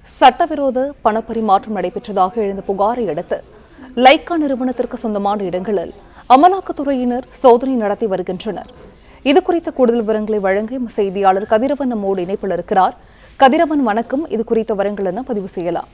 சட்டவிரோத பணப்பரிமாற்றம் நடைபெற்றதாக எழுந்த புகாரை அடுத்து லைக்கா நிறுவனத்திற்கு சொந்தமான இடங்களில் அமலாக்கத்துறையினர் சோதனை நடத்தி வருகின்றனர் இது குறித்த கூடுதல் விவரங்களை வழங்க எமது செய்தியாளர் கதிரவன் நம்மோடு இணைப்பில் இருக்கிறார் கதிரவன் வணக்கம் இது குறித்த விவரங்கள் என்ன பதிவு செய்யலாம்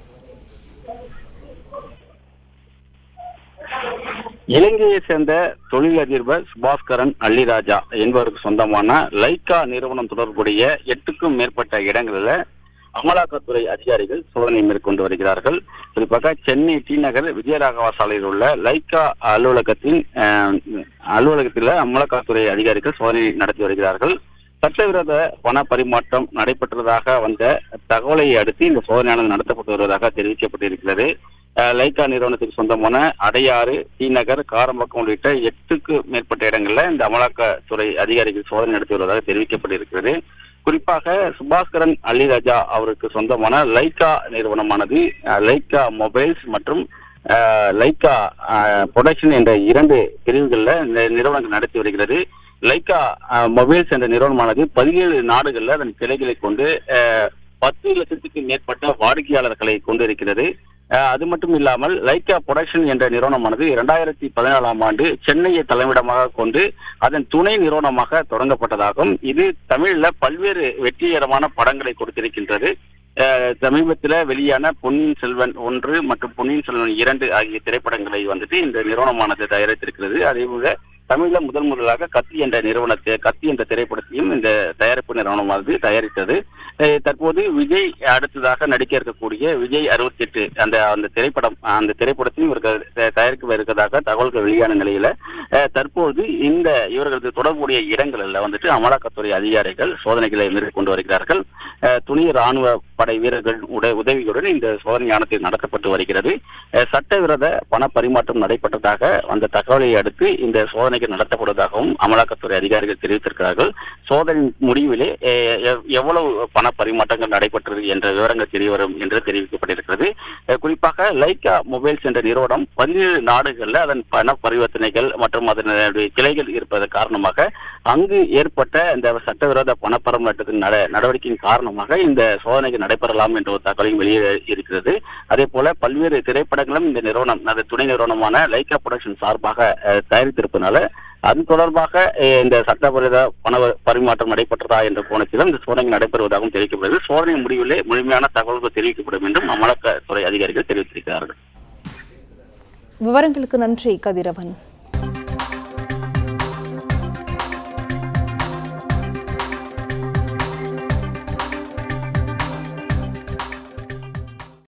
இலங்கையை சேர்ந்த தொழிலதிபர் சுபாஸ்கரன் அள்ளிராஜா என்பவருக்கு சொந்தமான லைக்கா நிறுவனம் தொடர்புடைய எட்டுக்கும் மேற்பட்ட இடங்களில் அமலாக்கத்துறை அதிகாரிகள் சோதனை மேற்கொண்டு வருகிறார்கள் குறிப்பாக சென்னை டி நகர் விஜயராகவா சாலையில் உள்ள லைக்கா அலுவலகத்தின் அஹ், அலுவலகத்தில் அமலாக்கத்துறை அதிகாரிகள் சோதனை நடத்தி வருகிறார்கள் சட்டவிரோத பண பரிமாற்றம் நடைபெற்றதாக வந்த தகவலை அடுத்து இந்த சோதனையானது நடத்தப்பட்டு வருவதாக தெரிவிக்கப்பட்டிருக்கிறது அஹ், லைக்கா நிறுவனத்துக்கு சொந்தமான அடையாறு டி நகர் காரம்பக்கம் உள்ளிட்ட எட்டுக்கு மேற்பட்ட இடங்கள்ல இந்த அமலாக்கத்துறை அதிகாரிகள் சோதனை நடத்தி வருவதாக தெரிவிக்கப்பட்டிருக்கிறது குறிப்பாக சுபாஸ்கரன் அலிராஜா அவருக்கு சொந்தமான லைக்கா நிறுவனமானது அஹ், லைக்கா மொபைல்ஸ் மற்றும் அஹ், லைக்கா அஹ், ப்ரொடக்ஷன் என்ற இரண்டு பிரிவுகளில் இந்த நிறுவனங்கள் நடத்தி வருகிறது லைக்கா அஹ், மொபைல்ஸ் என்ற நிறுவனமானது பதினேழு நாடுகளில் அதன் கிளைகளை கொண்டு அஹ், பத்து லட்சத்துக்கு மேற்பட்ட வாடிக்கையாளர்களை கொண்டிருக்கிறது அஹ், அது மட்டும் இல்லாமல் லைக்கா ப்ரொடக்ஷன் என்ற நிறுவனமானது இரண்டாயிரத்தி பதினாலாம் ஆண்டு சென்னையை தலைமையிடமாக கொண்டு அதன் துணை நிறுவனமாக தொடங்கப்பட்டதாகும் இது தமிழ்ல பல்வேறு வெற்றிகரமான படங்களை கொடுத்திருக்கின்றது அஹ், சமீபத்தில் வெளியான பொன்னியின் செல்வன் ஒன்று மற்றும் பொன்னியின் செல்வன் இரண்டு ஆகிய திரைப்படங்களை வந்துட்டு இந்த நிறுவனமானது தயாரித்திருக்கிறது அதே போல தமிழ்ல முதல் முதலாக கத்தி என்ற நிறுவனத்தை கத்தி என்ற திரைப்படத்தையும் இந்த தயாரிப்பு நிறுவனமானது தயாரித்தது அஹ், தற்போது விஜய் அடுத்ததாக நடிக்க இருக்கக்கூடிய விஜய் அறுபத்தி எட்டு அந்த அந்த திரைப்படம் அந்த திரைப்படத்தையும் இவர்கள் த- தயாரிக்க இருக்கதாக தகவல்கள் வெளியான நிலையில அஹ், தற்போது இந்த இவர்களது தொடர்புடைய இடங்களில் வந்துட்டு அமலாக்கத்துறை அதிகாரிகள் சோதனைகளை மேற்கொண்டு வருகிறார்கள் அஹ், துணை ராணுவ படை வீரர்கள் உட- உதவியுடன் இந்த சோதனையானது நடத்தப்பட்டு வருகிறது அஹ், சட்டவிரோத பண பரிமாற்றம் நடைபெற்றதாக அந்த தகவலை அடுத்து இந்த சோதனைகள் நடத்தப்படுவதாகவும் அமலாக்கத்துறை அதிகாரிகள் தெரிவித்திருக்கிறார்கள் சோதனை முடிவிலே அஹ், எவ்- எவ்வளவு பண பரிமாற்றங்கள் நடைபெற்றது என்ற விவரங்கள் தெரியவரும் என்று தெரிவிக்கப்பட்டிருக்கிறது அஹ், குறிப்பாக லைக்கா மொபைல்ஸ் என்ற நிறுவனம் பதினேழு நாடுகளில் அதன் பண பரிவர்த்தனைகள் மற்றும் அதனுடைய கிளைகள் இருப்பது காரணமாக அங்கு ஏற்பட்ட இந்த சட்டவிரோத பண பரிமாற்றத்தின் நட நடவடிக்கையின் காரணமாக இந்த சோதனைகள் நடைபெறலாம் என்ற ஒரு தகவலையும் வெளியே இருக்கிறது அதே போல பல்வேறு திரைப்படங்களும் இந்த நிறுவனம் அந்த துணை நிறுவனமான லைக்கா ப்ரொடக்ஷன் சார்பாக அஹ், தயாரித்திருப்பதனால அது தொடர்பாக அஹ், இந்த சட்டவிரோத பண பரிமாற்றம் நடைபெற்றதா என்ற கோணத்திலும் இந்த சோதனை நடைபெறுவதாகவும் தெரிவிக்கப்படுகிறது சோதனை முடிவிலே முழுமையான தகவல்கள் தெரிவிக்கப்படும் என்றும் அமலாக்கத்துறை அதிகாரிகள் தெரிவித்திருக்கிறார்கள் விவரங்களுக்கு நன்றி கதிரவன்